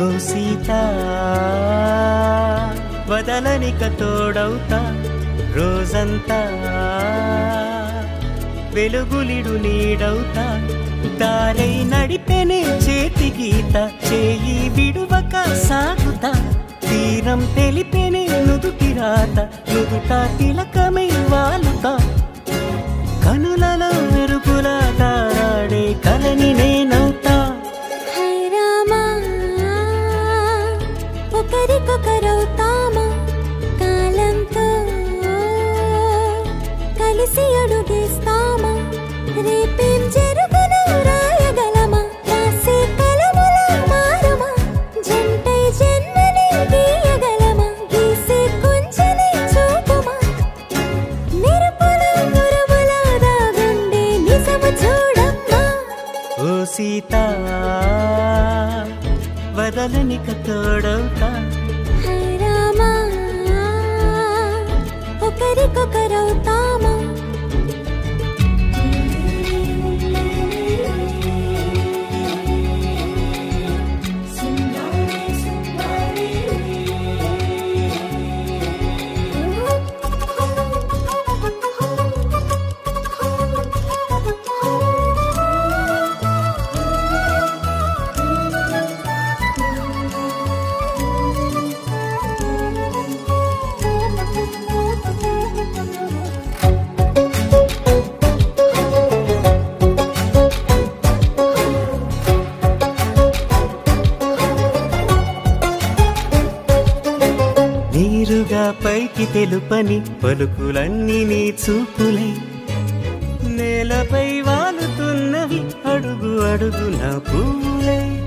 ఓ సీత వదలనిక తోడవుతా రోజంతా వెలుగులిడు నీడవుతా దారై నడిపెనే చేతి గీత చేయి విడువక సాగుతా తీరం తెలిపెనే నుదుటి రాత నుదుట తిలకమై వాలుతా కనులలో మెరుపులా తారాడే కలని నేనవుతా హై రామా ఒకరికొకరవుతామా కాలంతో కలిసి అడుగేస్తామా రేపేం జరుగును రాయగలమా రాసే కలముల మారమా జంటై జన్మని గీయగలమా గీసే కొంచెని చూపుమా మెరుపుల మురుముల దాగుండే నిజము చూడమ్మా ఓ సీత వదలనిక తోడవుతా హై రామా ఒకరికొకరవుతామా నీరుగా పైకి తెలుపని పలుకులన్నీ నీ చూపులై నేలపై వాలుతున్నవి అడుగు అడుగు నా పూలై